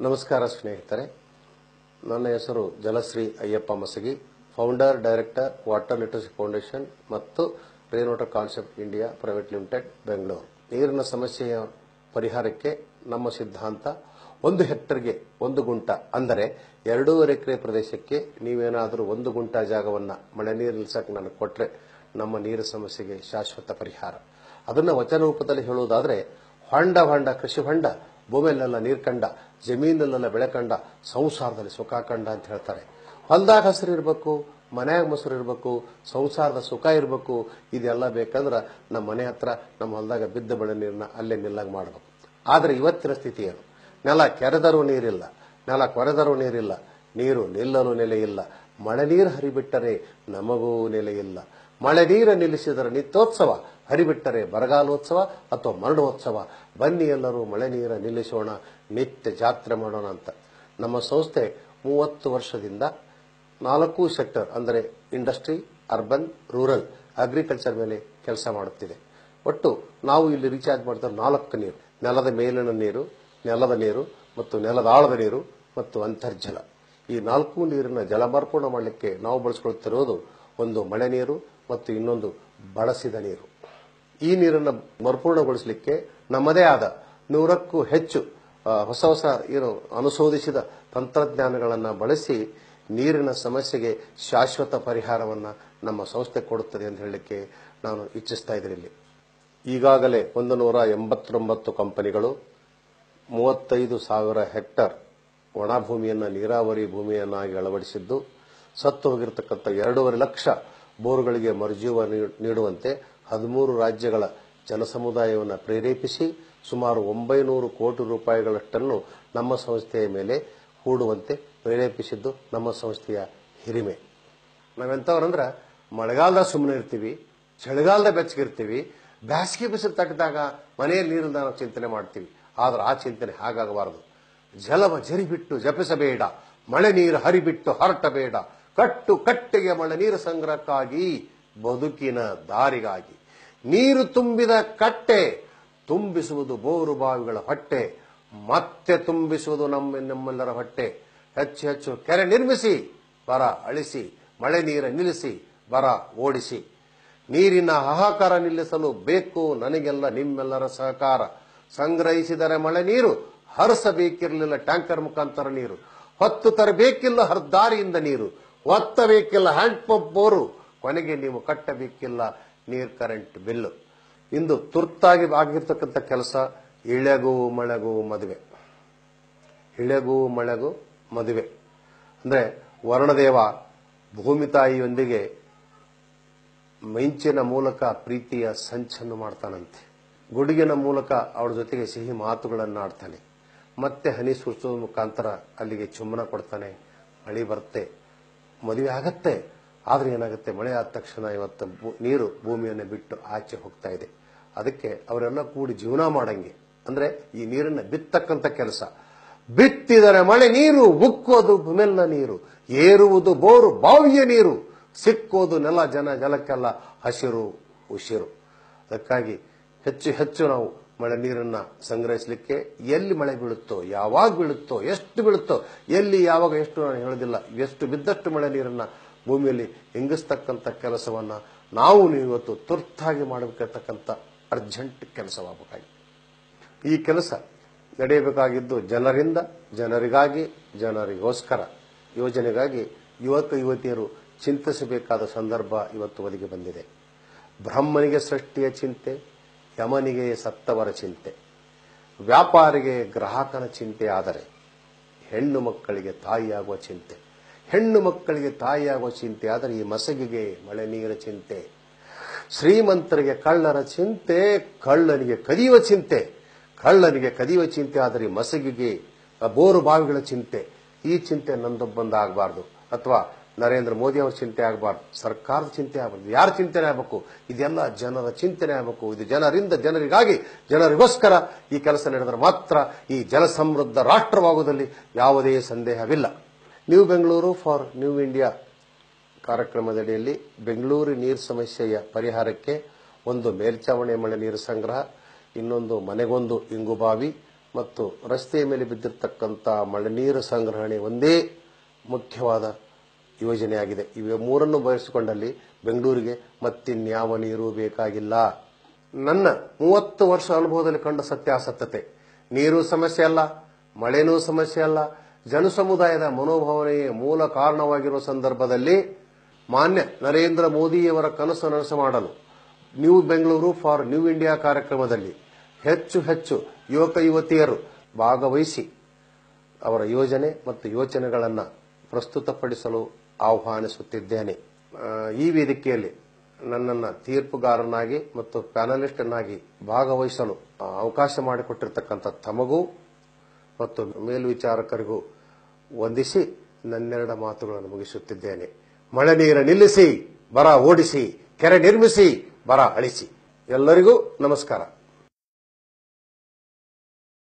ನಮಸ್ಕಾರ ಸ್ನೇಹಿತರೆ ನನ್ನ ಹೆಸರು Jalashree Ayyappa Masagi founder director water literacy foundation ಮತ್ತು rain water concept India private limited Bengaluru ನೀರಿನ ಸಮಸ್ಯೆಯ ಪರಿಹಾರಕ್ಕೆ ನಮ್ಮ ಸಿದ್ಧಾಂತ ಒಂದು ಹೆಕ್ಟರ್ಗೆ ಒಂದು ಗುಂಟ ಅಂದರೆ ಎರಡೂವರೆ ಎಕರೆ ಪ್ರದೇಶಕ್ಕೆ ನೀವೇನಾದರೂ ಒಂದು ಗುಂಟ ಜಾಗವನ್ನ ಮಳೆ ನೀರು ನಿಲ್ಸಕ್ಕೆ ನನಗೆ ಕೊಟ್ರೆ ನಮ್ಮ ನೀರು ಸಮಸ್ಯೆಗೆ ಶಾಶ್ವತ ಪರಿಹಾರ ಅದನ್ನ ವಚನ ರೂಪದಲ್ಲಿ ಹೇಳುವುದಾದ್ರೆ ಹೊಂಡ ಹೊಂಡ ಕೃಷಿ ಹೊಂಡ ಭೂಮಿಯಲ್ಲೆಲ್ಲ ನೀರ್ ಕಂಡ ಜಮೀನಲ್ಲೆಲ್ಲ ಬೆಳೆ ಕಂಡ ಸಂಸಾರದಲ್ಲಿ ಸುಖ ಕಂಡ ಅಂತ ಹೇಳ್ತಾರೆ ಹೊಲ್ದಾಗ ಹಸಿರು ಇರಬೇಕು ಮನ್ಯಾಗ ಮೊಸರು ಇರಬೇಕು ಸಂಸಾರದ ಸುಖ ಇರಬೇಕು ಇದೆಲ್ಲ ಬೇಕಂದ್ರ ನಮ್ಮ ಮನೆ ಹತ್ರ ನಮ್ಮ ಹೊಲದಾಗ ಬಿದ್ದ ಬೆಳೆ ನೀರನ್ನ ಅಲ್ಲೇ ನಿಲ್ಲಾಗ ಮಾಡಬೇಕು ಆದ್ರೆ ಇವತ್ತಿನ ಸ್ಥಿತಿ ಏನು ನೆಲ ಕೆರೆದರೂ ನೀರಿಲ್ಲ ನೆಲ ಕೊರೆದರೂ ನೀರಿಲ್ಲ ನೀರು ನಿಲ್ಲಲು ನೆಲೆ ಇಲ್ಲ ಮಳೆ ನೀರು ಹರಿಬಿಟ್ಟರೆ ನಮಗೂ ನೆಲೆ ಇಲ್ಲ ಮಳೆ ನೀರು ನಿಲ್ಲಿಸಿದರೆ ನಿತ್ಯೋತ್ಸವ ಹರಿಬಿಟ್ಟರೆ ಬರಗಾಲೋತ್ಸವ ಅಥವಾ ಮರಣೋತ್ಸವ ಬನ್ನಿ ಎಲ್ಲರೂ ಮಳೆ ನೀರ ನಿಲ್ಲಿಸೋಣ ನಿತ್ಯ ಜಾತ್ರೆ ಮಾಡೋಣ ಅಂತ ನಮ್ಮ ಸಂಸ್ಥೆ ಮೂವತ್ತು ವರ್ಷದಿಂದ ನಾಲ್ಕು ಸೆಕ್ಟರ್ ಅಂದರೆ ಇಂಡಸ್ಟ್ರಿ ಅರ್ಬನ್ ರೂರಲ್ ಅಗ್ರಿಕಲ್ಚರ್ ಮೇಲೆ ಕೆಲಸ ಮಾಡುತ್ತಿದೆ ಒಟ್ಟು ನಾವು ಇಲ್ಲಿ ರೀಚಾರ್ಜ್ ಮಾಡ್ತಾರೆ ನಾಲ್ಕು ನೀರು ನೆಲದ ಮೇಲಿನ ನೀರು ನೆಲದ ನೀರು ಮತ್ತು ನೆಲದ ಆಳದ ನೀರು ಮತ್ತು ಅಂತರ್ಜಲ ಈ ನಾಲ್ಕು ನೀರಿನ ಜಲಮಾರ್ಪಣ ಮಾಡಲಿಕ್ಕೆ ನಾವು ಬಳಸ್ಕೊಳ್ತಿರೋದು ಒಂದು ಮಳೆ ನೀರು ಮತ್ತು ಇನ್ನೊಂದು ಬಳಸಿದ ನೀರು ಈ ನೀರನ್ನು ಮರುಪೂರ್ಣಗೊಳಿಸಲಿಕ್ಕೆ ನಮ್ಮದೇ ಆದ ನೂರಕ್ಕೂ ಹೆಚ್ಚು ಆ, ಹೊಸ ಹೊಸ ಏನು ಅನುಶೋಧಿಸಿದ ತಂತ್ರಜ್ಞಾನಗಳನ್ನು ಬಳಸಿ ನೀರಿನ ಸಮಸ್ಯೆಗೆ ಶಾಶ್ವತ ಪರಿಹಾರವನ್ನ ನಮ್ಮ ಸಂಸ್ಥೆ ಕೊಡುತ್ತದೆ ಅಂತ ಹೇಳಲಿಕ್ಕೆ ನಾನು ಇಚ್ಛಿಸ್ತಾ ಇದ್ದೀನಿ ಇಲ್ಲಿ ಈಗಾಗಲೇ ಒಂದು ನೂರ ಎಂಬತ್ತೊಂಬತ್ತು ಕಂಪನಿಗಳು ಮೂವತ್ತೈದು ಸಾವಿರ ಹೆಕ್ಟರ್ ಒಣ ಭೂಮಿಯನ್ನ ನೀರಾವರಿ ಭೂಮಿಯನ್ನಾಗಿ ಅಳವಡಿಸಿದ್ದು ಸತ್ತು ಹೋಗಿರತಕ್ಕಂಥ ಎರಡೂವರೆ ಲಕ್ಷ ಬೋರ್ಗಳಿಗೆ ಮರುಜೀವ ನೀ- ನೀಡುವಂತೆ ಹದಿಮೂರು ರಾಜ್ಯಗಳ ಜನಸಮುದಾಯವನ್ನು ಪ್ರೇರೇಪಿಸಿ ಸುಮಾರು ಒಂಬೈನೂರು ಕೋಟಿ ರೂಪಾಯಿಗಳಷ್ಟನ್ನು ನಮ್ಮ ಸಂಸ್ಥೆಯ ಮೇಲೆ ಹೂಡುವಂತೆ ಪ್ರೇರೇಪಿಸಿದ್ದು ನಮ್ಮ ಸಂಸ್ಥೆಯ ಹಿರಿಮೆ ನಾವೆಂತವ್ರಂದ್ರ ಮಳೆಗಾಲದಾಗ ಸುಮ್ಮನೆ ಇರ್ತೀವಿ ಚಳಿಗಾಲದ ಬೆಚ್ಚಗಿರ್ತೀವಿ ಬ್ಯಾಸಿಗೆ ಬಿಸಿಲು ತಟ್ಟಿದಾಗ ಮನೆಯಲ್ಲಿ ನೀರಿಲ್ದ ನಾವು ಚಿಂತನೆ ಮಾಡ್ತೀವಿ ಆದ್ರೆ ಆ ಚಿಂತನೆ ಹಾಗಾಗಬಾರದು ಜಲವ ಜರಿಬಿಟ್ಟು ಜಪಿಸಬೇಡ ಮಳೆ ನೀರು ಹರಿಬಿಟ್ಟು ಹರಟಬೇಡ ಕಟ್ಟು ಕಟ್ಟೆಗೆ ಮಳೆ ನೀರು ಸಂಗ್ರಹಕ್ಕಾಗಿ ಬದುಕಿನ ದಾರಿಗಾಗಿ ನೀರು ತುಂಬಿದ ಕಟ್ಟೆ ತುಂಬಿಸುವುದು ಬೋರು ಬಾವಿಗಳ ಹೊಟ್ಟೆ ಮತ್ತೆ ತುಂಬಿಸುವುದು ನಮ್ಮ ನಮ್ಮೆಲ್ಲರ ಹೊಟ್ಟೆ ಹೆಚ್ಚು ಹೆಚ್ಚು ಕೆರೆ ನಿರ್ಮಿಸಿ ಬರ ಅಳಿಸಿ ಮಳೆ ನೀರ ನಿಲ್ಲಿಸಿ ಬರ ಓಡಿಸಿ ನೀರಿನ ಹಾಹಾಕಾರ ನಿಲ್ಲಿಸಲು ಬೇಕು ನನಗೆಲ್ಲ ನಿಮ್ಮೆಲ್ಲರ ಸಹಕಾರ ಸಂಗ್ರಹಿಸಿದರೆ ಮಳೆ ನೀರು ಹರಿಸಬೇಕಿರಲಿಲ್ಲ ಟ್ಯಾಂಕರ್ ಮುಖಾಂತರ ನೀರು ಹೊತ್ತು ತರಬೇಕಿಲ್ಲ ಹರ್ದಾರಿಯಿಂದ ನೀರು ಒತ್ತಬೇಕಿಲ್ಲ ಹ್ಯಾಂಡ್ ಪಂಪ್ ಬೋರು ಕೊನೆಗೆ ನೀವು ಕಟ್ಟಬೇಕಿಲ್ಲ ನೀರ್ ಕರೆಂಟ್ ಬಿಲ್ಲು ಇಂದು ತುರ್ತಾಗಿ ಆಗಿರ್ತಕ್ಕಂಥ ಕೆಲಸ ಇಳೆಗೂ ಮಳೆಗೂ ಮದುವೆ ಇಳೆಗೂ ಮಳೆಗೂ ಮದುವೆ ಅಂದ್ರೆ ವರ್ಣದೇವ ಭೂಮಿ ತಾಯಿಯೊಂದಿಗೆ ಮಿಂಚಿನ ಮೂಲಕ ಪ್ರೀತಿಯ ಸಂಚನ್ನು ಮಾಡ್ತಾನಂತೆ ಗುಡುಗಿನ ಮೂಲಕ ಅವಳ ಜೊತೆಗೆ ಸಿಹಿ ಮಾತುಗಳನ್ನು ಆಡ್ತಾನೆ ಮತ್ತೆ ಹನಿ ಸುರಿಸೋದ್ರ ಮುಖಾಂತರ ಅಲ್ಲಿಗೆ ಚುಮ್ಮನ ಕೊಡ್ತಾನೆ ಮಳೆ ಬರುತ್ತೆ ಮದುವೆ ಆಗತ್ತೆ ಆದ್ರೆ ಏನಾಗುತ್ತೆ ಮಳೆ ಆದ ತಕ್ಷಣ ಇವತ್ತು ಭೂ- ನೀರು ಭೂಮಿಯನ್ನು ಬಿಟ್ಟು ಆಚೆ ಹೋಗ್ತಾ ಇದೆ ಅದಕ್ಕೆ ಅವರೆಲ್ಲ ಕೂಡಿ ಜೀವನ ಮಾಡಂಗೆ ಅಂದ್ರೆ ಈ ನೀರನ್ನ ಬಿತ್ತಕ್ಕಂತ ಕೆಲಸ ಬಿತ್ತಿದರೆ ಮಳೆ ನೀರು ಉಕ್ಕೋದು ಮೆಲ್ಲ ನೀರು ಏರುವುದು ಬೋರು ಬಾವಿಯ ನೀರು ಸಿಕ್ಕೋದು ನೆಲ ಜನ ಜಲಕ್ಕೆಲ್ಲ ಹಸಿರು ಉಸಿರು ಅದಕ್ಕಾಗಿ ಹೆಚ್ಚು ಹೆಚ್ಚು ನಾವು ಮಳೆ ನೀರನ್ನ ಸಂಗ್ರಹಿಸಲಿಕ್ಕೆ ಎಲ್ಲಿ ಮಳೆ ಬೀಳುತ್ತೋ ಯಾವಾಗ ಬೀಳುತ್ತೋ ಎಷ್ಟು ಬೀಳುತ್ತೋ ಎಲ್ಲಿ ಯಾವಾಗ ಎಷ್ಟು ನಾನು ಹೇಳೋದಿಲ್ಲ ಎಷ್ಟು ಬಿದ್ದಷ್ಟು ಮಳೆ ನೀರನ್ನ ಭೂಮಿಯಲ್ಲಿ ಇಂಗಿಸ್ತಕ್ಕಂಥ ಕೆಲಸವನ್ನ ನಾವು ನೀವು ಇವತ್ತು ತುರ್ತಾಗಿ ಮಾಡಬೇಕಿರ್ತಕ್ಕಂಥ ಅರ್ಜೆಂಟ್ ಕೆಲಸವಾಗಬೇಕಾಗಿ ಈ ಕೆಲಸ ನಡೆಯಬೇಕಾಗಿದ್ದು ಜನರಿಂದ ಜನರಿಗಾಗಿ ಜನರಿಗೋಸ್ಕರ ಯೋಜನೆಗಾಗಿ ಯುವಕ ಯುವತಿಯರು ಚಿಂತಿಸಬೇಕಾದ ಸಂದರ್ಭ ಇವತ್ತು ಒದಗಿ ಬಂದಿದೆ ಬ್ರಹ್ಮನಿಗೆ ಸೃಷ್ಟಿಯ ಚಿಂತೆ ಯಮನಿಗೆ ಸತ್ತವರ ಚಿಂತೆ ವ್ಯಾಪಾರಿಗೆ ಗ್ರಾಹಕನ ಚಿಂತೆ ಆದರೆ ಹೆಣ್ಣು ಮಕ್ಕಳಿಗೆ ತಾಯಿಯಾಗುವ ಚಿಂತೆ ಹೆಣ್ಣು ಮಕ್ಕಳಿಗೆ ತಾಯಿಯಾಗುವ ಚಿಂತೆ ಆದರೆ ಈ ಮಸಗಿಗೆ ಮಳೆ ನೀರ ಚಿಂತೆ ಶ್ರೀಮಂತರಿಗೆ ಕಳ್ಳರ ಚಿಂತೆ ಕಳ್ಳನಿಗೆ ಕದಿಯುವ ಚಿಂತೆ ಕಳ್ಳನಿಗೆ ಕದಿಯುವ ಚಿಂತೆ ಆದರೆ ಈ ಮಸಗಿಗೆ ಬೋರು ಬಾವಿಗಳ ಚಿಂತೆ ಈ ಚಿಂತೆ ನಂದೊಬ್ಬಂದ ಆಗಬಾರ್ದು ಅಥವಾ ನರೇಂದ್ರ ಮೋದಿ ಅವರ ಚಿಂತೆ ಆಗಬಾರ್ದು ಸರ್ಕಾರದ ಚಿಂತೆ ಆಗಬಾರ್ದು ಯಾರ ಚಿಂತನೆ ಆಗಬೇಕು ಇದೆಲ್ಲ ಜನರ ಚಿಂತನೆ ಆಗಬೇಕು ಇದು ಜನರಿಂದ ಜನರಿಗಾಗಿ ಜನರಿಗೋಸ್ಕರ ಈ ಕೆಲಸ ನಡೆದರೆ ಮಾತ್ರ ಈ ಜಲ ಸಮೃದ್ಧ ರಾಷ್ಟ್ರವಾಗುವುದರಲ್ಲಿ ಯಾವುದೇ ಸಂದೇಹವಿಲ್ಲ new Bengaluru for new India ಕಾರ್ಯಕ್ರಮದಡಿಯಲ್ಲಿ ಬೆಂಗಳೂರು ನೀರು ಸಮಸ್ಯೆಯ ಪರಿಹಾರಕ್ಕೆ ಒಂದು ಮೇಲ್ಚಾವಣಿ ಮಳೆ ನೀರು ಸಂಗ್ರಹ ಇನ್ನೊಂದು ಮನೆಗೊಂದು ಇಂಗುಬಾವಿ ಮತ್ತು ರಸ್ತೆಯ ಮೇಲೆ ಬಿದ್ದಿರತಕ್ಕಂಥ ಮಳೆ ನೀರು ಸಂಗ್ರಹಣೆ ಒಂದೇ ಮುಖ್ಯವಾದ ಯೋಜನೆಯಾಗಿದೆ ಇವೆ ಮೂರನ್ನು ಬಯಸಿಕೊಂಡಲ್ಲಿ ಬೆಂಗಳೂರಿಗೆ ಮತ್ತಿನ್ಯಾವ ನೀರು ಬೇಕಾಗಿಲ್ಲ ನನ್ನ ಮೂವತ್ತು ವರ್ಷ ಅನುಭವದಲ್ಲಿ ಕಂಡ ಸತ್ಯಾಸತ್ಯತೆ ನೀರು ಸಮಸ್ಯೆ ಅಲ್ಲ ಮಳೆನೂ ಸಮಸ್ಯೆ ಅಲ್ಲ ಜನಸಮುದಾಯದ ಮನೋಭಾವನೆಯೇ ಮೂಲ ಕಾರಣವಾಗಿರುವ ಸಂದರ್ಭದಲ್ಲಿ ಮಾನ್ಯ ನರೇಂದ್ರ ಮೋದಿಯವರ ಕನಸು ನನಸು ಮಾಡಲು new Bengaluru for new India ಕಾರ್ಯಕ್ರಮದಲ್ಲಿ ಹೆಚ್ಚು ಹೆಚ್ಚು ಯುವಕ ಯುವತಿಯರು ಭಾಗವಹಿಸಿ ಅವರ ಯೋಜನೆ ಮತ್ತು ಯೋಚನೆಗಳನ್ನು ಪ್ರಸ್ತುತಪಡಿಸಲು ಆಹ್ವಾನಿಸುತ್ತಿದ್ದೇನೆ ಆ, ಈ ವೇದಿಕೆಯಲ್ಲಿ ನನ್ನನ್ನು ತೀರ್ಪುಗಾರನಾಗಿ ಮತ್ತು ಪ್ಯಾನಲಿಸ್ಟನ್ನಾಗಿ ಭಾಗವಹಿಸಲು ಆ, ಅವಕಾಶ ಮಾಡಿಕೊಟ್ಟಿರ್ತಕ್ಕಂಥ ತಮಗೂ ಮತ್ತು ಮೇಲ್ವಿಚಾರಕರಿಗೂ ವಂದಿಸಿ ನನ್ನೆರಡ ಮಾತುಗಳನ್ನು ಮುಗಿಸುತ್ತಿದ್ದೇನೆ ಮಳೆ ನೀರ ನಿಲ್ಲಿಸಿ ಬರ ಓಡಿಸಿ ಕೆರೆ ನಿರ್ಮಿಸಿ ಬರ ಅಳಿಸಿ ಎಲ್ಲರಿಗೂ ನಮಸ್ಕಾರ